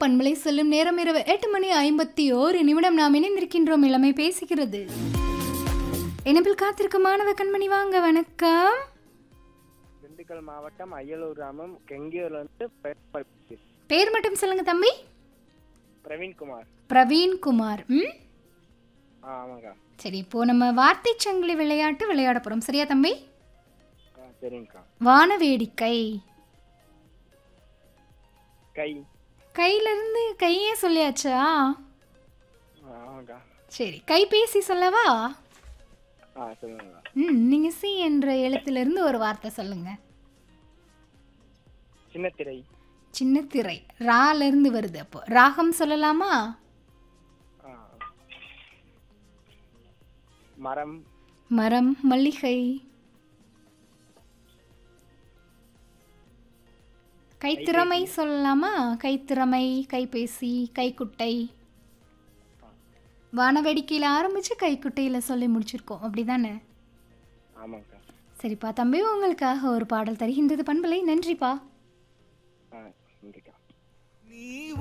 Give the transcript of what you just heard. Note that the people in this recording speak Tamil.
பண்பலை செல்லும் நேரம் இரவு எட்டு மணி ஐம்பத்தி ஓரு நிமிடம் நாம் இணைந்திருக்கின்றோம் இளமை பேசுகிறது இணைப்பில் காத்திருக்கும் மாணவ கண்மணி வாங்க வணக்கம் திண்டுக்கல் மாவட்டம் அய்யலூர் கிராமம் கெங்கியூர்ல இருந்து பெ- ப- பேர் மட்டும் சொல்லுங்க தம்பி பிரவீன்குமார் பிரவீன் குமார் ம் ஆ ஆமாக்கா சரி இப்போ நம்ம வார்த்தை சங்கிலி விளையாட்டு விளையாட போறோம் சரியா தம்பி ஆ சரிங்கக்கா வானவேடிக்கை கை கையில இருந்து கையே சொல்லியாச்சா ஆ, ஆமாக்கா சரி கைபேசி சொல்லவா ஆ சொல்லுங்கக்கா ம் நீங்க சி என்ற எழுத்திலிருந்து ஒரு வார்த்தை சொல்லுங்க சின்ன திரை சின்ன திரை ரால இருந்து வருது அப்போ ராகம் சொல்லலாமா ஆ மரம் மரம் மல்லிகை கைத்திறமை சொல்லலாமா கைத்திறமை கைபேசி கைக்குட்டை வானவேடிக்கையில் ஆரம்பிச்சு கைக்குட்டையில் சொல்லி முடிச்சிருக்கோம் அப்படிதானே ஆமாக்கா சரிப்பா தம்பி உங்களுக்காக ஒரு பாடல் தருகின்றது பண்பலை நன்றிப்பா ஆ நன்றிக்கா